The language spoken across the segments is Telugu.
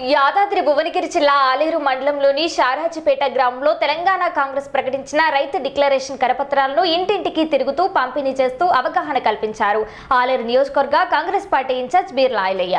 యాదాద్రి భువనగిరి జిల్లా ఆలేరు మండలంలోని షారాజిపేట గ్రామంలో తెలంగాణ కాంగ్రెస్ ప్రకటించిన రైతు డిక్లరేషన్ కరపత్రాలను ఇంటింటికి తిరుగుతూ పంపిణీ చేస్తూ అవగాహన కల్పించారు ఆలేరు నియోజకవర్గ కాంగ్రెస్ పార్టీ ఇన్ఛార్జ్ బీర్లా ఐలయ్య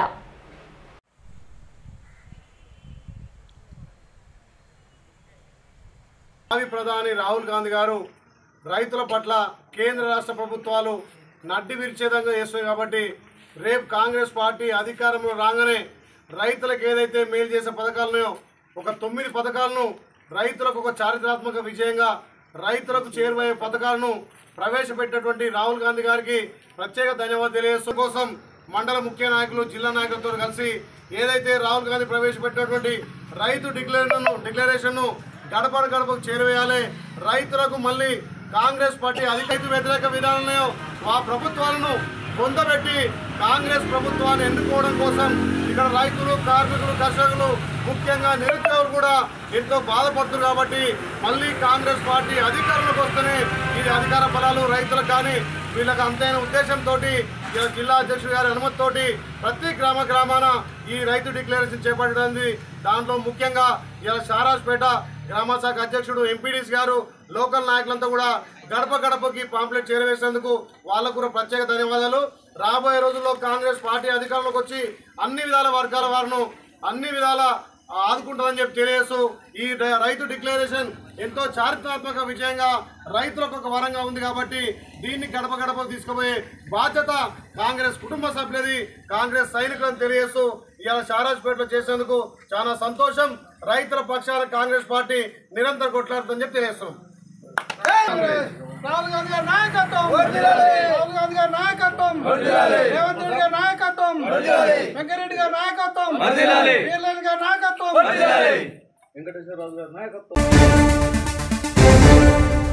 భావి ప్రధాని రాహుల్ గాంధీ గారు రైతుల పట్ల కేంద్ర రాష్ట్ర ప్రభుత్వాలు నడ్డి విరిచేదంగా చేస్తున్నాయి కాబట్టి రేపు కాంగ్రెస్ పార్టీ అధికారంలో రాగానే రైతులకు ఏదైతే మేలు చేసే పథకాలు ఉన్నాయో ఒక తొమ్మిది పథకాలను రైతులకు ఒక చారిత్రాత్మక విజయంగా రైతులకు చేరువయ్యే పథకాలను ప్రవేశపెట్టినటువంటి రాహుల్ గాంధీ గారికి ప్రత్యేక ధన్యవాదాలు తెలియజేస్తూ కోసం మండల ముఖ్య నాయకులు జిల్లా నాయకులతో కలిసి ఏదైతే రాహుల్ గాంధీ ప్రవేశపెట్టినటువంటి రైతు డిక్లరేషన్ డిక్లరేషన్ను గడప గడపకు చేరువేయాలి రైతులకు మళ్ళీ కాంగ్రెస్ పార్టీ అధిక వ్యతిరేక విధానాలను ఆ ప్రభుత్వాలను పొందబెట్టి కాంగ్రెస్ ప్రభుత్వాన్ని ఎన్నుకోవడం కోసం ఇక్కడ రైతులు కార్మికులు కర్షకులు ముఖ్యంగా నిరుద్యోగులు కూడా ఎంతో బాధపడుతున్నారు కాబట్టి మళ్ళీ కాంగ్రెస్ పార్టీ అధికారంలోకి వస్తేనే ఇది అధికార ఫలాలు రైతులకు కానీ వీళ్ళకి అంతైన ఉద్దేశంతో జిల్లా అధ్యక్షుడు గారి అనుమతితోటి ప్రతి గ్రామ గ్రామాన ఈ రైతు డిక్లరేషన్ చేపట్టడానికి దాంట్లో ముఖ్యంగా ఇలా షారాజ్పేట గ్రామ శాఖ అధ్యక్షుడు ఎంపీడీస్ గారు లోకల్ నాయకులంతా కూడా గడప గడపకి పాంప్లెట్ చేరవేసేందుకు వాళ్ళకు కూడా ప్రత్యేక ధన్యవాదాలు రాబోయే రోజుల్లో కాంగ్రెస్ పార్టీ అధికారంలోకి వచ్చి అన్ని విధాల వర్గాల వారిను అన్ని విధాల ఆదుకుంటుందని చెప్పి తెలియజేస్తూ ఈ ర- రైతు డిక్లరేషన్ ఎంతో చారిత్రాత్మక విజయంగా రైతులకు ఒక వరంగా ఉంది కాబట్టి దీన్ని గడప గడప తీసుకుపోయే బాధ్యత కాంగ్రెస్ కుటుంబ సభ్యులది కాంగ్రెస్ సైనికులను తెలియజేస్తూ ఇవాళ షారాజ్పేటలో చేసేందుకు చాలా సంతోషం రైతుల పక్షాన కాంగ్రెస్ పార్టీ నిరంతరం కొట్లాడుతుందని చెప్పి తెలియజేస్తున్నాం రాహుల్ గాంధీ గారి నాయకత్వం రాహుల్ గాంధీ గారి నాయకత్వం రేవంత్ రెడ్డి గారి నాయకత్వం వెంకరెడ్డి గారి నాయకత్వం వీర్లేని గారి నాయకత్వం వెంకటేశ్వరరావు గారి నాయకత్వం